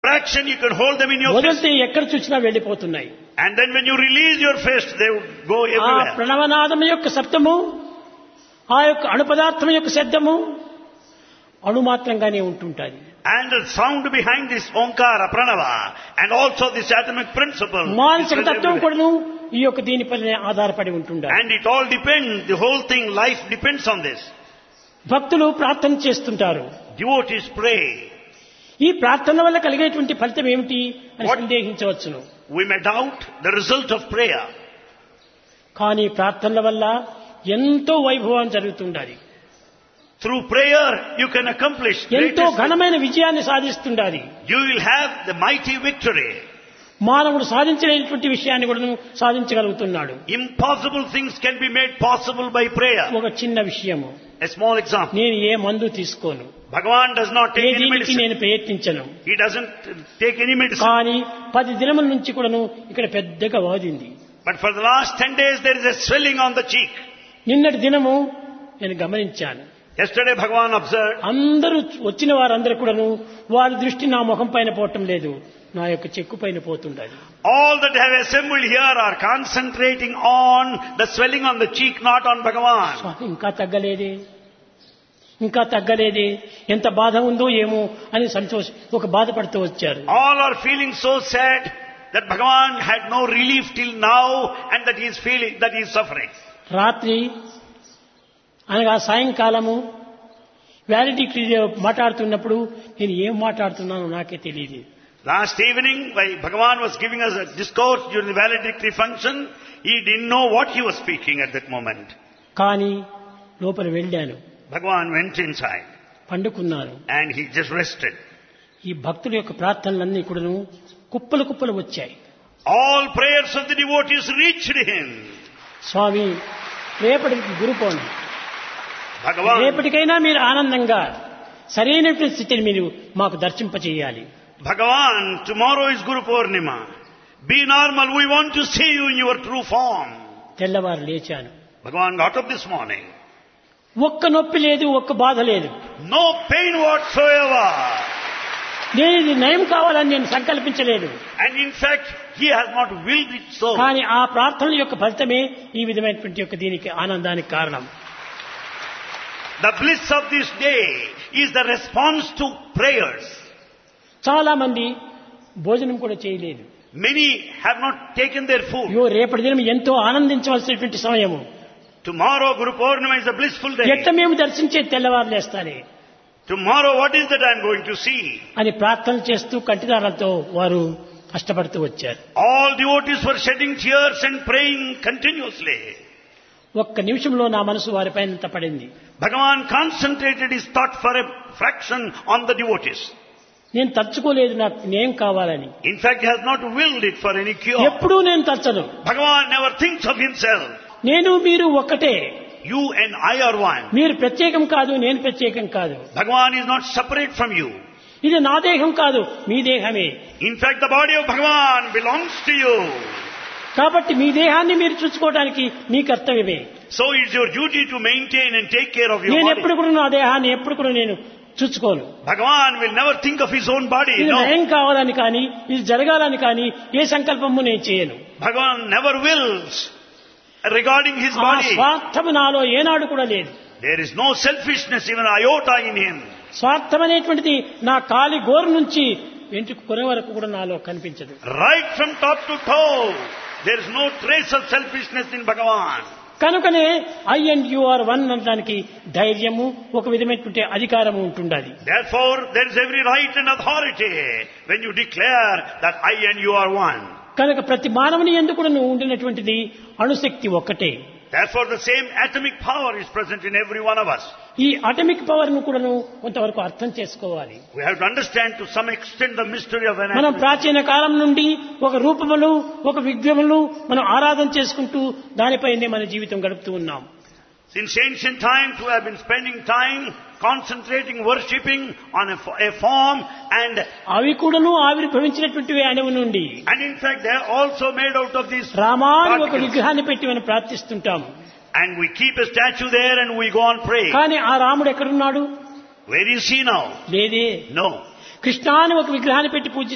fraction, you can hold them in your fist. వదిలితే ఎక్కడ చూసినా వెళ్ళిపోతున్నాయి And then when you release your fist, they would go ఆ everywhere. ప్రణవనాదం యొక్క శబ్దము ఆ యొక్క అణుపదార్థం యొక్క శబ్దము అణుమాత్రంగానే ఉంటుంటుంది And the sound behind this Omkara, Pranava, and also this atomic principle. is మానసిక present తత్వం everywhere. కూడాను ఈ యొక్క దీనిపైనే ఆధారపడి ఉంటుండాలి And it all depends, the whole thing, life depends on this. భక్తులు ప్రార్థన చేస్తుంటారు Devotees pray. ఈ ప్రార్థన వల్ల కలిగేటువంటి ఫలితం ఏమిటి అని What- సందేహించవచ్చును We may doubt the result of prayer. కానీ ప్రార్థనల వల్ల ఎంతో వైభవం జరుగుతుండాలి Through prayer, you can accomplish ఎంతో greatest- ఘనమైన విజయాన్ని సాధిస్తుండాలి You will have the mighty victory. మానవుడు సాధించలేనటువంటి విషయాన్ని కూడా సాధించగలుగుతున్నాడు Impossible things can be made possible by prayer. ఒక చిన్న విషయము A small example. నేను ఏ మందు తీసుకోను Bhagavan does not A take any దీనికి medicine. నేను ప్రయత్నించను He doesn't take any medicine. కానీ పది దినముల నుంచి కూడాను ఇక్కడ పెద్దగా వాదింది But for the last 10 days, there is a swelling on the cheek. నిన్నటి దినము నేను గమనించాను Yesterday, Bhagavan observed, అందరూ వచ్చిన వారందరూ కూడాను వారి దృష్టి నా ముఖం పైన పోవటం లేదు నా యొక్క చెక్కు పైన పోతుండాలి all that have assembled here are concentrating on the swelling on the cheek, not on Bhagavan. స్వామి ఇంకా తగ్గలేదే ఇంకా తగ్గలేదే ఎంత బాధ ఉందో ఏమో అని సంతోష ఒక బాధపడుతూ వచ్చారు All are feeling so sad that Bhagavan had no relief till now and that he is feeling, that he is suffering. రాత్రి అనగా సాయంకాలము వ్యాలిటీ మాట్లాడుతున్నప్పుడు నేను ఏం మాట్లాడుతున్నానో నాకే తెలియదు Last evening, while Bhagavan was giving us a discourse during the valedictory function, he didn't know what he was speaking at that moment. కానీ లోపల వెళ్ళాను Bhagavan went inside పండుకున్నాను and he just rested. ఈ భక్తుల యొక్క ప్రార్థనలన్నీ కూడాను కుప్పలు కుప్పలు వచ్చాయి All prayers of the devotees reached him. స్వామి రేపటికి గురుపోండి Bhagavan, రేపటికైనా మీరు ఆనందంగా సరైనటువంటి స్థితిని మీరు మాకు దర్శింపచేయాలి Bhagavan, tomorrow is Guru Purnima. Be normal. We want to see you in your true form. తెల్లవారు లేచాను Bhagavan got up this morning. ఒక్క నొప్పి లేదు ఒక్క బాధ లేదు No pain whatsoever. నేను ఇది నయం కావాలని నేను సంకల్పించలేదు And in fact, he has not willed it so. కానీ ఆ ప్రార్థనల యొక్క ఫలితమే ఈ విధమైనటువంటి యొక్క దీనికి ఆనందానికి కారణం The bliss of this day is the response to prayers. చాలా మంది భోజనం కూడా చేయలేదు Many have not taken their food. అయ్యో రేపటి దినం ఎంతో ఆనందించవలసినటువంటి సమయము Tomorrow, Guru Purnima is a blissful ఎట్ట day. మేము దర్శించే తెల్లవారు లేస్తానే Tomorrow, what is that I am going to see? అని ప్రార్థన చేస్తూ కంటిదారాలతో వారు కష్టపడుతూ వచ్చారు All devotees were shedding tears and praying continuously. ఒక్క నిమిషంలో నా మనసు వారిపైన పడింది Bhagavan concentrated his thought for a fraction on the devotees. నేను తలుచుకోలేదు నాకు నేం కావాలని In fact, he has not willed it for any cure. ఎప్పుడూ నేను తలచను Bhagavan never thinks of himself. నేను మీరు ఒక్కటే You and I are one. మీరు ప్రత్యేకం కాదు నేను ప్రత్యేకం కాదు Bhagavan is not separate from you. ఇది నా దేహం కాదు మీ దేహమే In fact, the body of Bhagavan belongs to you. కాబట్టి మీ దేహాన్ని మీరు చూసుకోవడానికి మీ కర్తవ్యమే So it's your duty to maintain and take care of your నేను body. ఎప్పుడు కూడా నా దేహాన్ని ఎప్పుడు కూడా నేను చూసుకోను Bhagavan will never think of his own body. ఇది No. నయం కావాలని కానీ ఇది జరగాలని కానీ ఏ సంకల్పము నేను చేయను Bhagavan never wills regarding his ఆ body. స్వార్థము నాలో ఏనాడు కూడా లేదు There is no selfishness, even iota in him. స్వార్థం అనేటువంటిది నా కాలి గోరు నుంచి వెంట్రుక కొన వరకు కూడా నాలో కనిపించదు Right from top to toe, there is no trace of selfishness in Bhagavan. కనుకనే I and you are one అనడానికి ధైర్యము ఒక విధమైనటువంటి అధికారము ఉంటుండాలి Therefore, there is every right and authority when you declare that I and you are one. కనుక ప్రతి మానవుని ఎందుకు ఉండినటువంటిది అణుశక్తి ఒక్కటే Therefore, the same atomic power is present in every one of us. ఈ అటమిక్ పవర్ ను కూడాను కొంతవరకు అర్థం చేసుకోవాలి We have to understand to some extent the mystery of an మనం atom. ప్రాచీన కాలం నుండి ఒక రూపములు ఒక విగ్రహములు మనం ఆరాధన చేసుకుంటూ దానిపైనే మన జీవితం గడుపుతూ ఉన్నాం Since ancient times, we have been spending time concentrating, worshipping on a, fo- a form and, అవి కూడాను ఆవిర్భవించినటువంటివి అణువు నుండి and in fact they are also made out of these రామాని ఒక particles. విగ్రహాన్ని పెట్టి మనం ప్రార్థిస్తుంటాము And we keep a statue there and we go on praying. కానీ ఆ రాముడు ఎక్కడున్నాడు Where is he now? లేదే No. కృష్ణ అని ఒక విగ్రహాన్ని పెట్టి పూజ